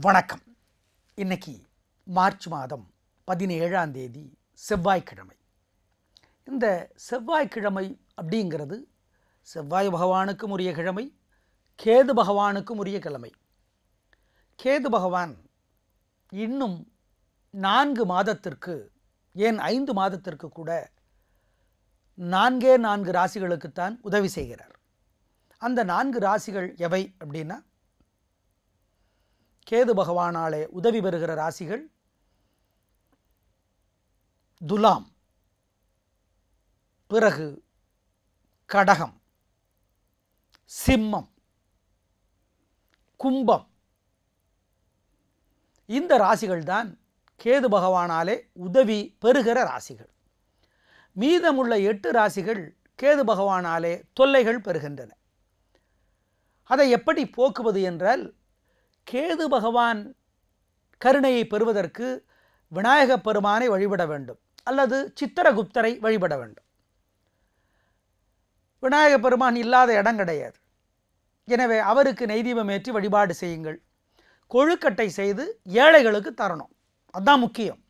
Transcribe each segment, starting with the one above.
வணக்கம் இன்னைக்கு மார்ச் மாதம் பதினேழாம் தேதி செவ்வாய்க்கிழமை இந்த செவ்வாய்க்கிழமை அப்படிங்கிறது செவ்வாய் பகவானுக்கும் உரிய கிழமை கேது பகவானுக்கும் உரிய கிழமை கேது பகவான் இன்னும் நான்கு மாதத்திற்கு ஏன் ஐந்து மாதத்திற்கு கூட நான்கே நான்கு ராசிகளுக்குத்தான் உதவி செய்கிறார் அந்த நான்கு ராசிகள் எவை அப்படின்னா கேது பகவானாலே உதவி பெறுகிற ராசிகள் துலாம் பிறகு கடகம் சிம்மம் கும்பம் இந்த ராசிகள் தான் கேது பகவானாலே உதவி பெறுகிற ராசிகள் மீதமுள்ள எட்டு ராசிகள் கேது பகவானாலே தொல்லைகள் பெறுகின்றன அதை எப்படி போக்குவது என்றால் கேது பகவான் கருணையை பெறுவதற்கு விநாயகப் பெருமானை வழிபட வேண்டும் அல்லது சித்திரகுப்தரை வழிபட வேண்டும் விநாயகப் பெருமான் இல்லாத இடம் கிடையாது எனவே அவருக்கு நெய்தீபம் ஏற்றி வழிபாடு செய்யுங்கள் கொழுக்கட்டை செய்து ஏழைகளுக்கு தரணும் அதுதான் முக்கியம்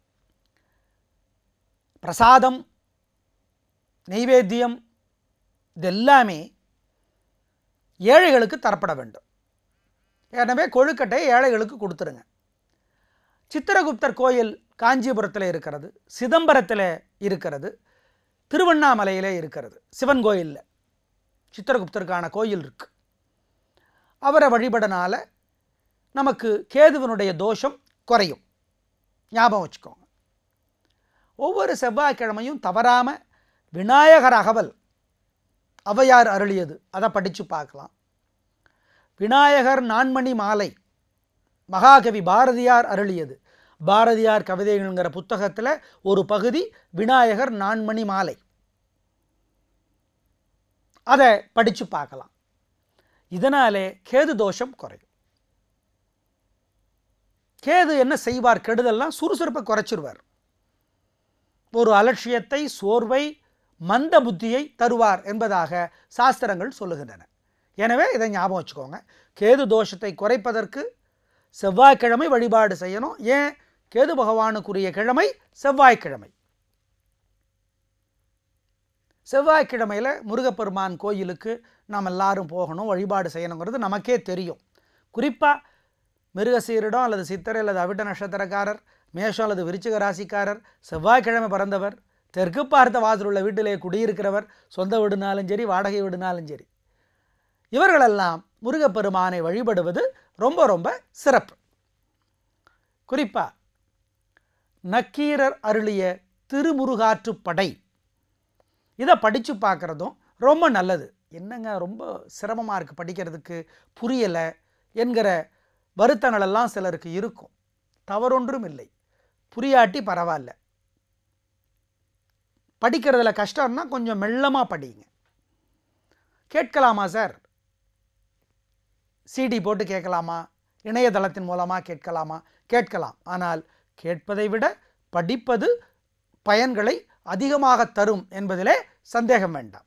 பிரசாதம் நெய்வேத்தியம் இதெல்லாமே ஏழைகளுக்கு தரப்பட வேண்டும் எனவே கொழுக்கட்டை ஏழைகளுக்கு கொடுத்துருங்க சித்திரகுப்தர் கோயில் காஞ்சிபுரத்தில் இருக்கிறது சிதம்பரத்தில் இருக்கிறது திருவண்ணாமலையில் இருக்கிறது சிவன் கோயிலில் சித்திரகுப்தருக்கான கோயில் இருக்கு அவரை வழிபடனால நமக்கு கேதுவனுடைய தோஷம் குறையும் ஞாபகம் வச்சுக்கோங்க ஒவ்வொரு செவ்வாய்க்கிழமையும் தவறாமல் விநாயகர் அகவல் ஔவையார் அருளியது அதை படித்து பார்க்கலாம் விநாயகர் நான்மணி மாலை மகாகவி பாரதியார் அருளியது பாரதியார் கவிதைகள்ங்கிற புத்தகத்தில் ஒரு பகுதி விநாயகர் நான்மணி மாலை அதை படித்து பார்க்கலாம் இதனாலே கேது தோஷம் குறையும் கேது என்ன செய்வார் கெடுதல்லாம் சுறுசுறுப்பை குறைச்சிருவார் ஒரு அலட்சியத்தை சோர்வை மந்த புத்தியை தருவார் என்பதாக சாஸ்திரங்கள் சொல்லுகின்றன எனவே இதை ஞாபகம் வச்சுக்கோங்க கேது தோஷத்தை குறைப்பதற்கு செவ்வாய்க்கிழமை வழிபாடு செய்யணும் ஏன் கேது பகவானுக்குரிய கிழமை செவ்வாய்க்கிழமை செவ்வாய்க்கிழமையில் முருகப்பெருமான் கோயிலுக்கு நாம் எல்லாரும் போகணும் வழிபாடு செய்யணுங்கிறது நமக்கே தெரியும் குறிப்பாக மிருகசீரிடம் அல்லது சித்திரை அல்லது அவிட்ட நட்சத்திரக்காரர் மேஷம் அல்லது விருச்சிக ராசிக்காரர் செவ்வாய்க்கிழமை பிறந்தவர் தெற்கு பார்த்த வாசல் உள்ள வீட்டிலே குடியிருக்கிறவர் சொந்த வீடுனாலும் சரி வாடகை வீடுனாலும் சரி இவர்களெல்லாம் முருகப்பெருமானை வழிபடுவது ரொம்ப ரொம்ப சிறப்பு குறிப்பாக நக்கீரர் அருளிய திருமுருகாற்றுப்படை இதை படித்து பார்க்குறதும் ரொம்ப நல்லது என்னங்க ரொம்ப சிரமமாக இருக்குது படிக்கிறதுக்கு புரியலை என்கிற வருத்தங்களெல்லாம் சிலருக்கு இருக்கும் தவறொன்றும் இல்லை புரியாட்டி பரவாயில்ல படிக்கிறதுல கஷ்டம்னா கொஞ்சம் மெல்லமாக படிங்க கேட்கலாமா சார் சிடி போட்டு கேட்கலாமா இணையதளத்தின் மூலமாக கேட்கலாமா கேட்கலாம் ஆனால் கேட்பதை விட படிப்பது பயன்களை அதிகமாக தரும் என்பதிலே சந்தேகம் வேண்டாம்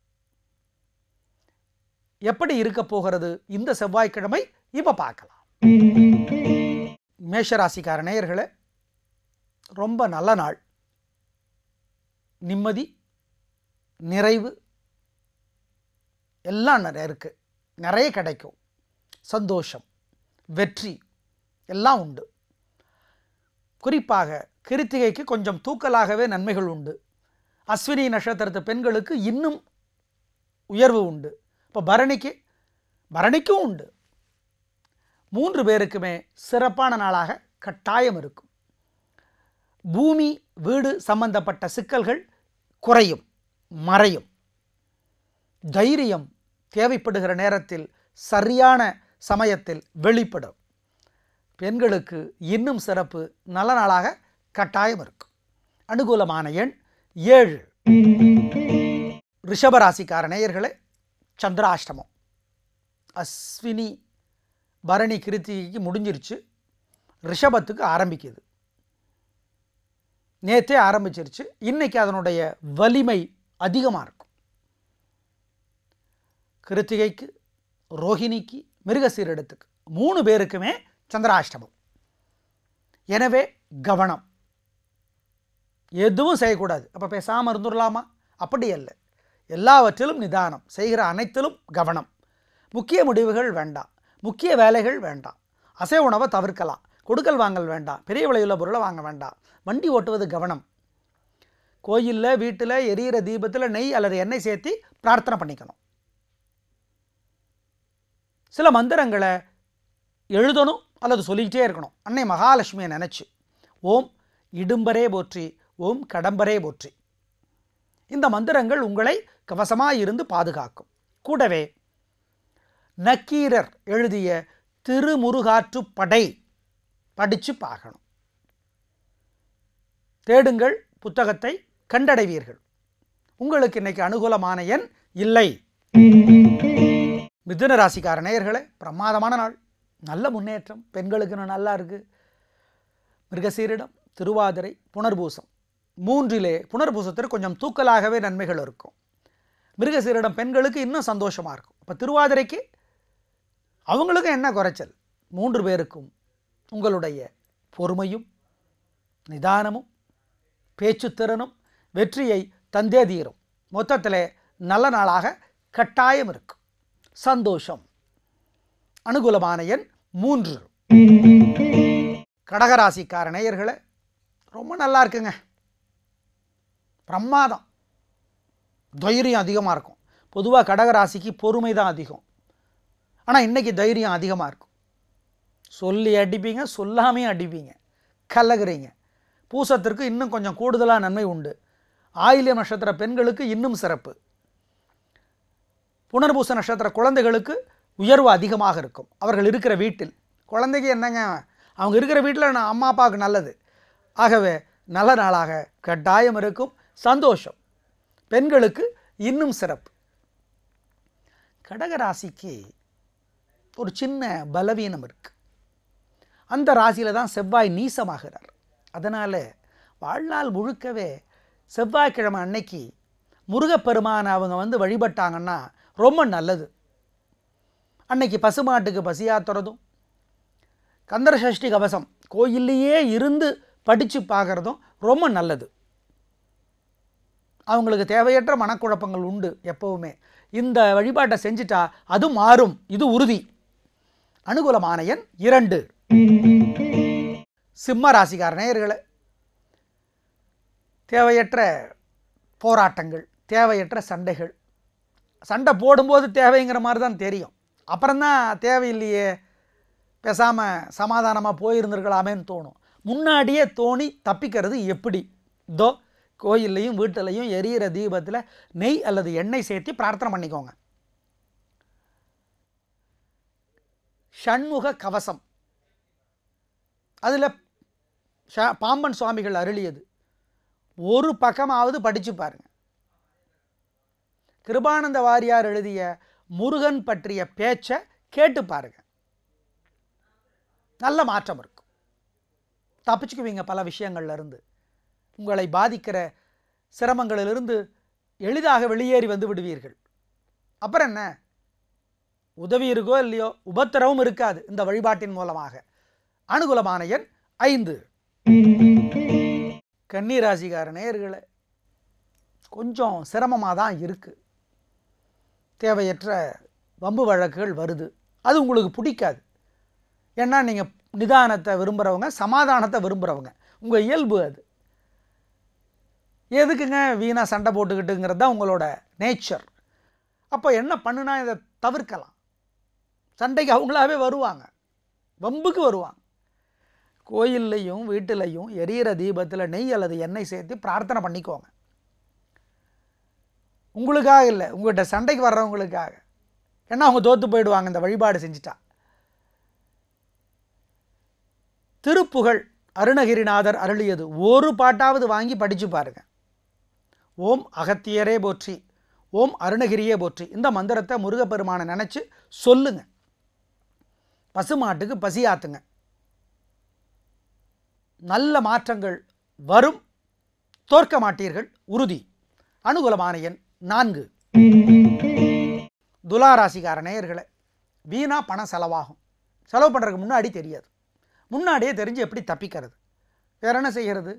எப்படி இருக்க போகிறது இந்த செவ்வாய்க்கிழமை இப்போ பார்க்கலாம் மேஷராசிக்கார நேயர்களே ரொம்ப நல்ல நாள் நிம்மதி நிறைவு எல்லாம் நிறைய இருக்குது நிறைய கிடைக்கும் சந்தோஷம் வெற்றி எல்லாம் உண்டு குறிப்பாக கிருத்திகைக்கு கொஞ்சம் தூக்கலாகவே நன்மைகள் உண்டு அஸ்வினி நட்சத்திரத்து பெண்களுக்கு இன்னும் உயர்வு உண்டு இப்போ பரணிக்கு பரணிக்கும் உண்டு மூன்று பேருக்குமே சிறப்பான நாளாக கட்டாயம் இருக்கும் பூமி வீடு சம்பந்தப்பட்ட சிக்கல்கள் குறையும் மறையும் தைரியம் தேவைப்படுகிற நேரத்தில் சரியான சமயத்தில் வெளிப்படும் பெண்களுக்கு இன்னும் சிறப்பு நல்ல நாளாக கட்டாயம் இருக்கும் அனுகூலமான எண் ஏழு ரிஷபராசிக்கார நேயர்களே சந்திராஷ்டமம் அஸ்வினி பரணி கிருத்திகைக்கு முடிஞ்சிருச்சு ரிஷபத்துக்கு ஆரம்பிக்குது நேற்றே ஆரம்பிச்சிருச்சு இன்னைக்கு அதனுடைய வலிமை அதிகமாக இருக்கும் கிருத்திகைக்கு ரோஹிணிக்கு மிருகசீரிடத்துக்கு மூணு பேருக்குமே சந்திராஷ்டமம் எனவே கவனம் எதுவும் செய்யக்கூடாது அப்போ பேசாமல் இருந்துடலாமா அப்படி அல்ல எல்லாவற்றிலும் நிதானம் செய்கிற அனைத்திலும் கவனம் முக்கிய முடிவுகள் வேண்டாம் முக்கிய வேலைகள் வேண்டாம் அசைவ உணவை தவிர்க்கலாம் கொடுக்கல் வாங்கல் வேண்டாம் பெரிய விலையுள்ள பொருளை வாங்க வேண்டாம் வண்டி ஓட்டுவது கவனம் கோயிலில் வீட்டில் எரியிற தீபத்தில் நெய் அல்லது எண்ணெய் சேர்த்து பிரார்த்தனை பண்ணிக்கணும் சில மந்திரங்களை எழுதணும் அல்லது சொல்லிக்கிட்டே இருக்கணும் அன்னை மகாலட்சுமியை நினச்சி ஓம் இடும்பரே போற்றி ஓம் கடம்பரே போற்றி இந்த மந்திரங்கள் உங்களை கவசமாக இருந்து பாதுகாக்கும் கூடவே நக்கீரர் எழுதிய திருமுருகாற்று படை படித்து பார்க்கணும் தேடுங்கள் புத்தகத்தை கண்டடைவீர்கள் உங்களுக்கு இன்னைக்கு அனுகூலமான எண் இல்லை மிதுன ராசிக்கார நேயர்களே பிரமாதமான நாள் நல்ல முன்னேற்றம் பெண்களுக்கு இன்னும் நல்லா இருக்குது மிருகசீரிடம் திருவாதிரை புனர்பூசம் மூன்றிலே புனர்பூசத்திற்கு கொஞ்சம் தூக்கலாகவே நன்மைகள் இருக்கும் மிருகசீரிடம் பெண்களுக்கு இன்னும் சந்தோஷமாக இருக்கும் இப்போ திருவாதிரைக்கு அவங்களுக்கும் என்ன குறைச்சல் மூன்று பேருக்கும் உங்களுடைய பொறுமையும் நிதானமும் பேச்சுத்திறனும் வெற்றியை தந்தே தீரும் மொத்தத்தில் நல்ல நாளாக கட்டாயம் இருக்கும் சந்தோஷம் அனுகூலமான எண் மூன்று கடகராசிக்கார நேயர்களே ரொம்ப நல்லா இருக்குங்க பிரமாதம் தைரியம் அதிகமாக இருக்கும் பொதுவாக கடகராசிக்கு பொறுமை தான் அதிகம் ஆனால் இன்றைக்கி தைரியம் அதிகமாக இருக்கும் சொல்லி அடிப்பீங்க சொல்லாமே அடிப்பீங்க கலகுறீங்க பூசத்திற்கு இன்னும் கொஞ்சம் கூடுதலாக நன்மை உண்டு ஆயில்ய நட்சத்திர பெண்களுக்கு இன்னும் சிறப்பு புனர்பூச நட்சத்திர குழந்தைகளுக்கு உயர்வு அதிகமாக இருக்கும் அவர்கள் இருக்கிற வீட்டில் குழந்தைக்கு என்னங்க அவங்க இருக்கிற வீட்டில் நான் அம்மா அப்பாவுக்கு நல்லது ஆகவே நல்ல நாளாக கட்டாயம் இருக்கும் சந்தோஷம் பெண்களுக்கு இன்னும் சிறப்பு கடகராசிக்கு ஒரு சின்ன பலவீனம் இருக்குது அந்த ராசியில் தான் செவ்வாய் நீசமாகிறார் அதனால் வாழ்நாள் முழுக்கவே செவ்வாய்க்கிழமை அன்னைக்கு முருகப்பெருமானை அவங்க வந்து வழிபட்டாங்கன்னா ரொம்ப நல்லது அன்னைக்கு பசுமாட்டுக்கு பசியாத்துறதும் கந்தர சஷ்டி கவசம் கோயில்லையே இருந்து படித்து பார்க்குறதும் ரொம்ப நல்லது அவங்களுக்கு தேவையற்ற மனக்குழப்பங்கள் உண்டு எப்பவுமே இந்த வழிபாட்டை செஞ்சுட்டா அது மாறும் இது உறுதி அனுகூலமான எண் இரண்டு சிம்ம ராசிக்கார நேயர்களே தேவையற்ற போராட்டங்கள் தேவையற்ற சண்டைகள் சண்டை போடும்போது தேவைங்கிற மாதிரி தான் தெரியும் அப்புறம்தான் தேவையில்லையே பேசாமல் சமாதானமாக போயிருந்திருக்கலாமேன்னு தோணும் முன்னாடியே தோணி தப்பிக்கிறது எப்படி இதோ கோயில்லையும் வீட்டிலையும் எரியிற தீபத்தில் நெய் அல்லது எண்ணெய் சேர்த்து பிரார்த்தனை பண்ணிக்கோங்க ஷண்முக கவசம் அதில் ஷ பாம்பன் சுவாமிகள் அருளியது ஒரு பக்கமாவது படித்து பாருங்க கிருபானந்த வாரியார் எழுதிய முருகன் பற்றிய பேச்சை கேட்டு பாருங்க நல்ல மாற்றம் இருக்கும் தப்பிச்சுக்குவீங்க பல விஷயங்கள்ல இருந்து உங்களை பாதிக்கிற சிரமங்களிலிருந்து எளிதாக வெளியேறி வந்து விடுவீர்கள் அப்புறம் என்ன உதவி இருக்கோ இல்லையோ உபத்திரவும் இருக்காது இந்த வழிபாட்டின் மூலமாக அனுகூலமான எண் ஐந்து கன்னிராசிகார நேயர்களே கொஞ்சம் சிரமமாக தான் இருக்குது தேவையற்ற வம்பு வழக்குகள் வருது அது உங்களுக்கு பிடிக்காது ஏன்னா நீங்கள் நிதானத்தை விரும்புகிறவங்க சமாதானத்தை விரும்புகிறவங்க உங்கள் இயல்பு அது எதுக்குங்க வீணாக சண்டை போட்டுக்கிட்டுங்கிறது தான் உங்களோட நேச்சர் அப்போ என்ன பண்ணுனா இதை தவிர்க்கலாம் சண்டைக்கு அவங்களாவே வருவாங்க வம்புக்கு வருவாங்க கோயில்லையும் வீட்டிலையும் எரியிற தீபத்தில் நெய் அல்லது எண்ணெய் சேர்த்து பிரார்த்தனை பண்ணிக்கோங்க உங்களுக்காக இல்லை உங்கள்கிட்ட சண்டைக்கு வர்றவங்களுக்காக ஏன்னா அவங்க தோற்று போயிடுவாங்க இந்த வழிபாடு செஞ்சுட்டா திருப்புகழ் அருணகிரிநாதர் அருளியது ஒரு பாட்டாவது வாங்கி படித்து பாருங்க ஓம் அகத்தியரே போற்றி ஓம் அருணகிரியே போற்றி இந்த மந்திரத்தை முருகப்பெருமானை நினச்சி சொல்லுங்க பசுமாட்டுக்கு பசியாத்துங்க நல்ல மாற்றங்கள் வரும் தோற்க மாட்டீர்கள் உறுதி அனுகூலமான எண் நான்கு துலா ராசிக்கார நேயர்களே வீணா பணம் செலவாகும் செலவு பண்ணுறதுக்கு முன்னாடி தெரியாது முன்னாடியே தெரிஞ்சு எப்படி தப்பிக்கிறது வேற என்ன செய்கிறது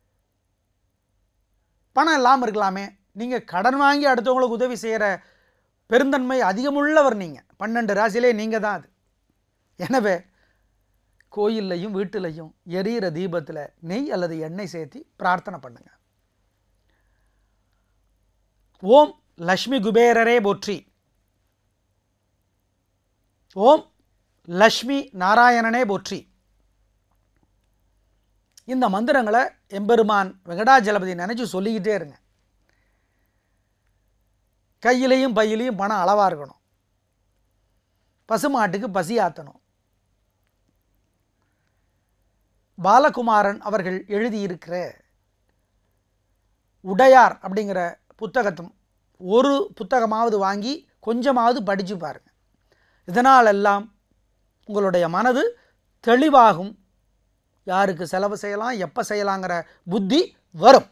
பணம் இல்லாமல் இருக்கலாமே நீங்கள் கடன் வாங்கி அடுத்தவங்களுக்கு உதவி செய்கிற பெருந்தன்மை அதிகமுள்ளவர் நீங்கள் பன்னெண்டு ராசியிலே நீங்கள் தான் அது எனவே கோயில்லையும் வீட்டிலையும் எரியிற தீபத்தில் நெய் அல்லது எண்ணெய் சேர்த்தி பிரார்த்தனை பண்ணுங்க ஓம் லக்ஷ்மி குபேரரே போற்றி ஓம் லக்ஷ்மி நாராயணனே போற்றி இந்த மந்திரங்களை எம்பெருமான் வெங்கடாஜலபதி நினச்சி சொல்லிக்கிட்டே இருங்க கையிலையும் பையிலையும் பணம் அளவாக இருக்கணும் பசுமாட்டுக்கு பசி ஆற்றணும் பாலகுமாரன் அவர்கள் எழுதியிருக்கிற உடையார் அப்படிங்கிற புத்தகத்தும் ஒரு புத்தகமாவது வாங்கி கொஞ்சமாவது படித்து பாருங்க இதனால் எல்லாம் உங்களுடைய மனது தெளிவாகும் யாருக்கு செலவு செய்யலாம் எப்போ செய்யலாங்கிற புத்தி வரும்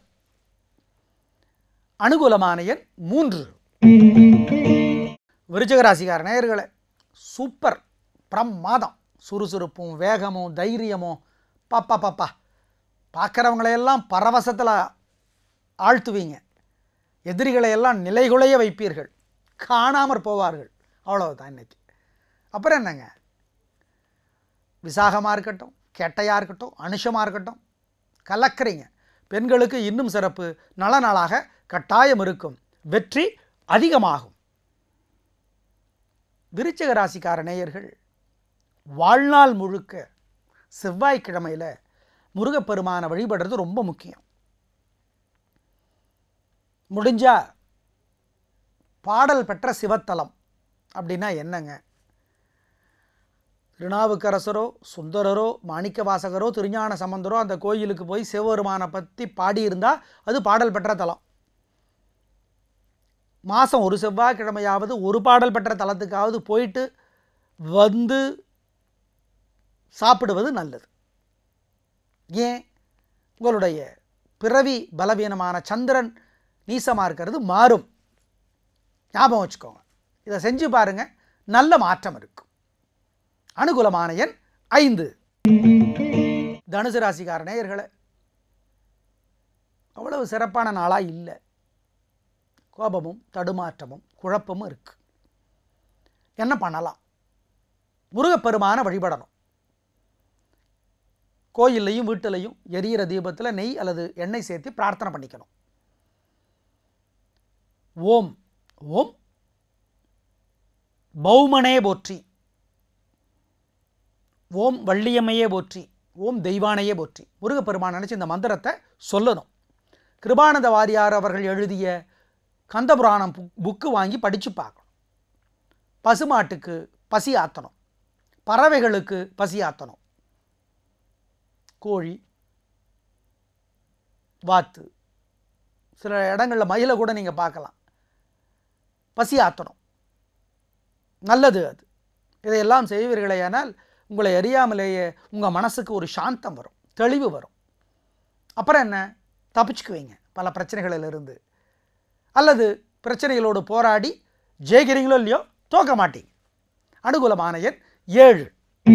அனுகூலமான எண் மூன்று விருச்சிக ராசிக்கார நேயர்களே சூப்பர் பிரமாதம் சுறுசுறுப்பும் வேகமும் தைரியமும் பாப்பா பாப்பா பார்க்குறவங்களையெல்லாம் பரவசத்தில் ஆழ்த்துவீங்க எதிரிகளை எல்லாம் நிலைகுலைய வைப்பீர்கள் காணாமற் போவார்கள் அவ்வளவுதான் இன்னைக்கு அப்புறம் என்னங்க விசாகமாக இருக்கட்டும் கெட்டையாக இருக்கட்டும் அனுஷமாக இருக்கட்டும் கலக்கிறீங்க பெண்களுக்கு இன்னும் சிறப்பு நல்ல நாளாக கட்டாயம் இருக்கும் வெற்றி அதிகமாகும் விருச்சிக ராசிக்கார நேயர்கள் வாழ்நாள் முழுக்க செவ்வாய்க்கிழமையில் முருகப்பெருமானை வழிபடுறது ரொம்ப முக்கியம் முடிஞ்சா பாடல் பெற்ற சிவத்தலம் அப்படின்னா என்னங்க திருநாவுக்கரசரோ சுந்தரரோ மாணிக்க வாசகரோ திருஞான சம்பந்தரோ அந்த கோயிலுக்கு போய் சிவபெருமானை பற்றி பாடியிருந்தால் அது பாடல் பெற்ற தலம் மாதம் ஒரு செவ்வாய்க்கிழமையாவது ஒரு பாடல் பெற்ற தலத்துக்காவது போயிட்டு வந்து சாப்பிடுவது நல்லது ஏன் உங்களுடைய பிறவி பலவீனமான சந்திரன் நீசமாக இருக்கிறது மாறும் ஞாபகம் வச்சுக்கோங்க இதை செஞ்சு பாருங்க நல்ல மாற்றம் இருக்கும் அனுகூலமான எண் ஐந்து தனுசு ராசிக்கார நேயர்களே அவ்வளவு சிறப்பான நாளாக இல்லை கோபமும் தடுமாற்றமும் குழப்பமும் இருக்கு என்ன பண்ணலாம் முருகப்பெருமான வழிபடணும் கோயில்லையும் வீட்டிலையும் எரியிற தீபத்தில் நெய் அல்லது எண்ணெய் சேர்த்து பிரார்த்தனை பண்ணிக்கணும் ஓம் ஓம் பௌமனே போற்றி ஓம் வள்ளியம்மையே போற்றி ஓம் தெய்வானையே போற்றி முருகப்பெருமான் நினச்சி இந்த மந்திரத்தை சொல்லணும் கிருபானந்த வாரியார் அவர்கள் எழுதிய கந்தபுராணம் புக் புக்கு வாங்கி படித்து பார்க்கணும் பசுமாட்டுக்கு பசி ஆற்றணும் பறவைகளுக்கு பசி ஆற்றணும் கோழி வாத்து சில இடங்களில் மயிலை கூட நீங்கள் பார்க்கலாம் பசி ஆற்றணும் நல்லது அது இதையெல்லாம் செய்வீர்களேயானால் உங்களை அறியாமலேயே உங்கள் மனசுக்கு ஒரு சாந்தம் வரும் தெளிவு வரும் அப்புறம் என்ன தப்பிச்சுக்குவீங்க பல பிரச்சனைகளிலிருந்து அல்லது பிரச்சனைகளோடு போராடி ஜெயிக்கிறீங்களோ இல்லையோ தோக்க மாட்டீங்க அனுகூலமான எண் ஏழு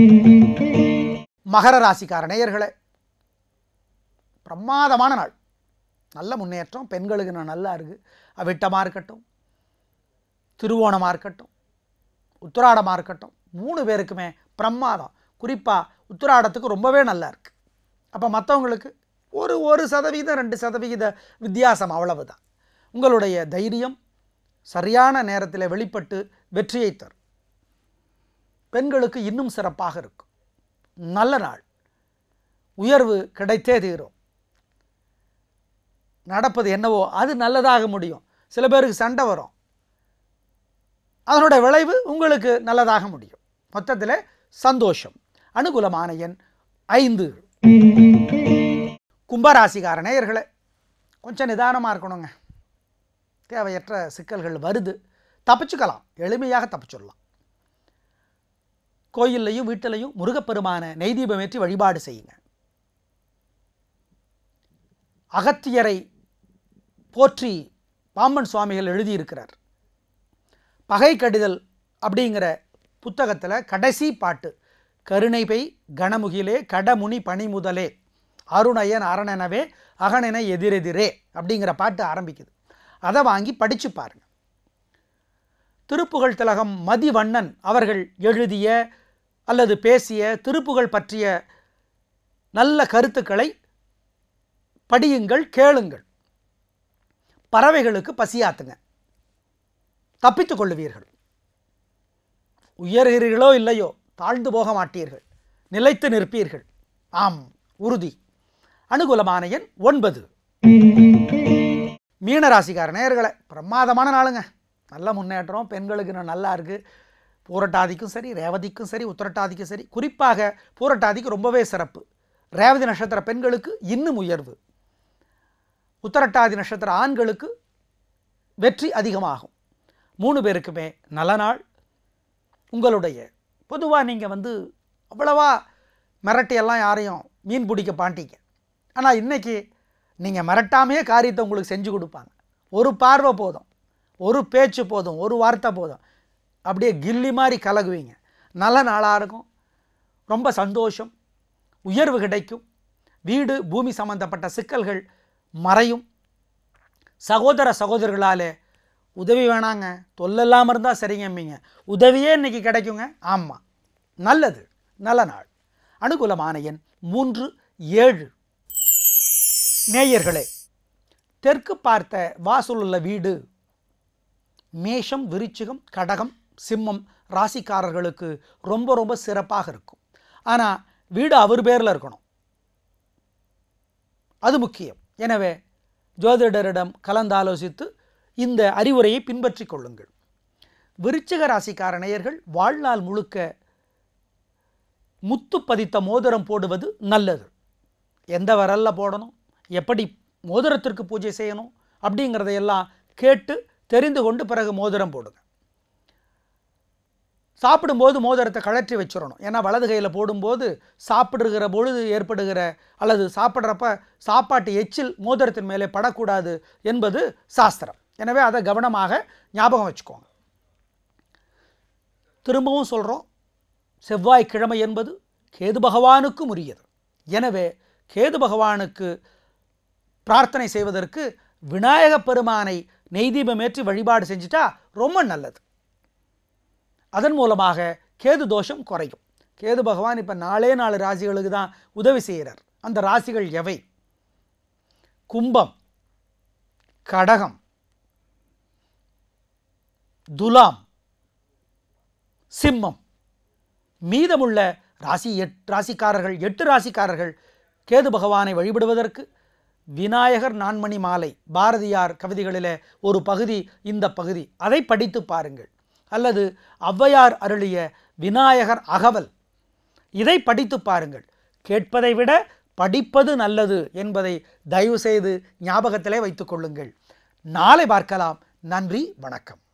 மகர ராசிக்கார நேயர்களே பிரமாதமான நாள் நல்ல முன்னேற்றம் பெண்களுக்கு நான் நல்லா இருக்குது அவிட்டமாக இருக்கட்டும் திருவோணமாக இருக்கட்டும் உத்திராடமாக இருக்கட்டும் மூணு பேருக்குமே பிரமாதம் குறிப்பாக உத்திராடத்துக்கு ரொம்பவே நல்லா இருக்குது அப்போ மற்றவங்களுக்கு ஒரு ஒரு சதவீதம் ரெண்டு சதவிகித வித்தியாசம் அவ்வளவுதான் உங்களுடைய தைரியம் சரியான நேரத்தில் வெளிப்பட்டு வெற்றியை தரும் பெண்களுக்கு இன்னும் சிறப்பாக இருக்கும் நல்ல நாள் உயர்வு கிடைத்தே தீரும் நடப்பது என்னவோ அது நல்லதாக முடியும் சில பேருக்கு சண்டை வரும் அதனுடைய விளைவு உங்களுக்கு நல்லதாக முடியும் மொத்தத்தில் சந்தோஷம் அனுகூலமான எண் ஐந்து கும்பராசிக்கார நேயர்களே கொஞ்சம் நிதானமாக இருக்கணுங்க தேவையற்ற சிக்கல்கள் வருது தப்பிச்சுக்கலாம் எளிமையாக தப்பிச்சுடலாம் கோயில்லையும் வீட்டிலையும் முருகப்பெருமான நெய்தீபம் ஏற்றி வழிபாடு செய்யுங்க அகத்தியரை போற்றி பாம்பன் சுவாமிகள் எழுதியிருக்கிறார் பகை கடிதல் அப்படிங்கிற புத்தகத்தில் கடைசி பாட்டு கருணைபை கணமுகிலே கடமுனி பணிமுதலே அருணயன் அரணனவே அகனென எதிரெதிரே அப்படிங்கிற பாட்டு ஆரம்பிக்குது அதை வாங்கி படிச்சு பாருங்க திருப்புகழ் திலகம் மதிவண்ணன் அவர்கள் எழுதிய அல்லது பேசிய திருப்புகழ் பற்றிய நல்ல கருத்துக்களை படியுங்கள் கேளுங்கள் பறவைகளுக்கு பசியாத்துங்க தப்பித்துக் கொள்ளுவீர்கள் உயர்கிறீர்களோ இல்லையோ தாழ்ந்து போக மாட்டீர்கள் நிலைத்து நிற்பீர்கள் ஆம் உறுதி அனுகூலமான எண் ஒன்பது மீனராசிக்கார நேயர்களை பிரமாதமான நாளுங்க நல்ல முன்னேற்றம் பெண்களுக்கு இன்னும் நல்லா இருக்குது பூரட்டாதிக்கும் சரி ரேவதிக்கும் சரி உத்திரட்டாதிக்கும் சரி குறிப்பாக பூரட்டாதிக்கு ரொம்பவே சிறப்பு ரேவதி நட்சத்திர பெண்களுக்கு இன்னும் உயர்வு உத்தரட்டாதி நட்சத்திர ஆண்களுக்கு வெற்றி அதிகமாகும் மூணு பேருக்குமே நல்ல நாள் உங்களுடைய பொதுவாக நீங்கள் வந்து அவ்வளவா மிரட்டியெல்லாம் யாரையும் மீன் பிடிக்க பாண்டிங்க ஆனால் இன்றைக்கி நீங்கள் மிரட்டாமையே காரியத்தை உங்களுக்கு செஞ்சு கொடுப்பாங்க ஒரு பார்வை போதும் ஒரு பேச்சு போதும் ஒரு வார்த்தை போதும் அப்படியே கில்லி மாதிரி கலகுவீங்க நல்ல நாளாக இருக்கும் ரொம்ப சந்தோஷம் உயர்வு கிடைக்கும் வீடு பூமி சம்பந்தப்பட்ட சிக்கல்கள் மறையும் சகோதர சகோதரர்களாலே உதவி வேணாங்க தொல்லெல்லாமல் இருந்தால் சரிங்கம்மிங்க உதவியே இன்னைக்கு கிடைக்குங்க ஆமாம் நல்லது நல்ல நாள் அனுகூலமான எண் மூன்று ஏழு நேயர்களே தெற்கு பார்த்த வாசல் உள்ள வீடு மேஷம் விருச்சிகம் கடகம் சிம்மம் ராசிக்காரர்களுக்கு ரொம்ப ரொம்ப சிறப்பாக இருக்கும் ஆனால் வீடு அவர் பேரில் இருக்கணும் அது முக்கியம் எனவே ஜோதிடரிடம் கலந்தாலோசித்து இந்த அறிவுரையை பின்பற்றி கொள்ளுங்கள் விருச்சிக ராசிக்கார நேயர்கள் வாழ்நாள் முழுக்க முத்து பதித்த மோதிரம் போடுவது நல்லது எந்த வரல்ல போடணும் எப்படி மோதிரத்திற்கு பூஜை செய்யணும் அப்படிங்கிறதையெல்லாம் கேட்டு தெரிந்து கொண்டு பிறகு மோதிரம் போடுங்க சாப்பிடும்போது மோதிரத்தை கழற்றி வச்சிடணும் ஏன்னா வலது கையில் போடும்போது சாப்பிடுகிற பொழுது ஏற்படுகிற அல்லது சாப்பிட்றப்ப சாப்பாட்டு எச்சில் மோதிரத்தின் மேலே படக்கூடாது என்பது சாஸ்திரம் எனவே அதை கவனமாக ஞாபகம் வச்சுக்கோங்க திரும்பவும் சொல்கிறோம் செவ்வாய்க்கிழமை என்பது கேது பகவானுக்கும் உரியது எனவே கேது பகவானுக்கு பிரார்த்தனை செய்வதற்கு விநாயக பெருமானை நெய்தீபமேற்றி வழிபாடு செஞ்சுட்டா ரொம்ப நல்லது அதன் மூலமாக கேது தோஷம் குறையும் கேது பகவான் இப்போ நாலே நாலு ராசிகளுக்கு தான் உதவி செய்கிறார் அந்த ராசிகள் எவை கும்பம் கடகம் துலாம் சிம்மம் மீதமுள்ள ராசி எட் ராசிக்காரர்கள் எட்டு ராசிக்காரர்கள் கேது பகவானை வழிபடுவதற்கு விநாயகர் நான்மணி மாலை பாரதியார் கவிதைகளிலே ஒரு பகுதி இந்த பகுதி அதை படித்து பாருங்கள் அல்லது ஔவையார் அருளிய விநாயகர் அகவல் இதை படித்து பாருங்கள் கேட்பதை விட படிப்பது நல்லது என்பதை தயவு செய்து ஞாபகத்திலே வைத்துக் கொள்ளுங்கள் நாளை பார்க்கலாம் நன்றி வணக்கம்